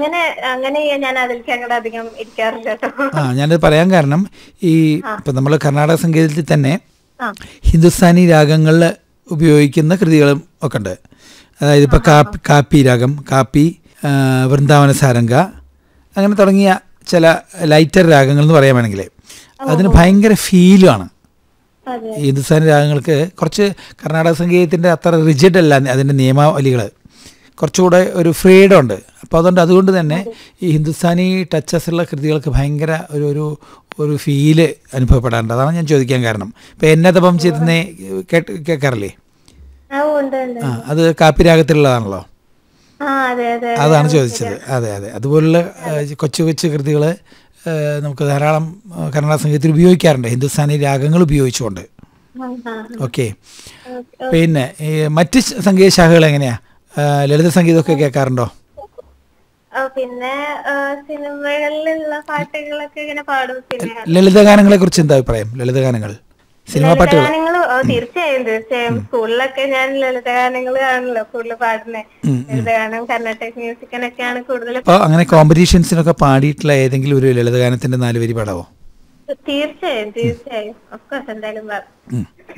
അങ്ങനെ അങ്ങനെ ഞാൻ അതിലേക്ക് അങ്ങോട്ട് അധികം ഇരിക്കാറില്ല കേട്ടോ ആ ഞാനത് പറയാൻ കാരണം ഈ ഇപ്പം നമ്മൾ കർണാടക സംഗീതത്തിൽ തന്നെ ആ ഹിന്ദുസ്ഥാനി രാഗങ്ങളിൽ ഉപയോഗിക്കുന്ന കൃതികളും ഒക്കെ ഉണ്ട് അതായത് ഇപ്പോൾ കാപ്പി കാപ്പി രാഗം കാപ്പി ആ, വൃന്ദാവന സാരംഗ അങ്ങനെ തുടങ്ങിയ ചില ലൈറ്റർ രാഗങ്ങൾ എന്ന് പറയാൻ വേണമെങ്കിൽ അതിന് ഭയങ്കര ഫീലുമാണ് അതെ ഈ ഹിന്ദുസ്ഥാനി രാഗങ്ങൾക്ക് കുറച്ച് കർണാടക സംഗീതത്തിൻ്റെ അത്ര റിജിഡ് അല്ല അതിൻ്റെ നിയമാവലികൾ കുറച്ചുകൂടെ ഒരു ഫ്രീഡം ഉണ്ട് അപ്പോൾ അതുകൊണ്ട് അതുകൊണ്ട് തന്നെ ഈ ഹിന്ദുസ്ഥാനി ടച്ചസ് ഉള്ള കൃതികൾക്ക് ഭയങ്കര ഒരു ഒരു ഒരു ഫീല് അനുഭവപ്പെടാറുണ്ട് അതാണ് ഞാൻ ചോദിക്കാൻ കാരണം ഇപ്പോൾ എന്നതപം ചെയ്തേ കേട്ട് കേൾക്കാറില്ലേ ആ ഉണ്ട് ഉണ്ട് ആ അത് കാപ്പി രാഗത്തിലുള്ളതാണല്ലോ ആ അതെ അതെ അതാണ് ചോദിച്ചത് അതെ അതെ അതുപോലുള്ള ആ, കൊച്ചു കൊച്ചു കൃതികൾ നമുക്ക് ധാരാളം ആ, കർണാടക സംഗീതത്തിൽ ഉപയോഗിക്കാറുണ്ട് ഹിന്ദുസ്ഥാനി രാഗങ്ങൾ ഉപയോഗിച്ചുകൊണ്ട് ആ, ആ. ഓക്കെ പിന്നെ ഈ മറ്റ് ശ- സംഗീത ശാഖകൾ എങ്ങനെയാ ആ, ലളിത സംഗീതമൊക്കെ കേൾക്കാറുണ്ടോ ആ, പിന്നെ ആ, സിനിമകളിലുള്ള പാട്ടുകളൊക്കെ ഇങ്ങനെ പാടും പിന്നെ ലളിതഗാനങ്ങളെ കുറിച്ച് എന്താ അഭിപ്രായം ലളിതഗാനങ്ങൾ സിനിമാ പാട്ടുകൾ ലളിതഗാനങ്ങൾ ഓ, തീർച്ചയായും തീർച്ചയായും സ്കൂളിലൊക്കെ ഞാൻ ലളിതഗാനങ്ങൾ ആണല്ലോ കൂടുതൽ പാടുന്നത് ലളിതഗാനം കർണാടക മ്യൂസിക്കിനൊക്കെയാണ് കൂടുതൽ അപ്പോൾ അങ്ങനെ കോമ്പറ്റീഷൻസിനൊക്കെ പാടിയിട്ടുള്ള ഏതെങ്കിലും ഒരു ലളിതഗാനത്തിന്റെ നാല് വരി പാടാവോ തീർച്ചയായും തീർച്ചയായും ഒഫ്കോഴ്സ് എന്തായാലും പാടും ഉം.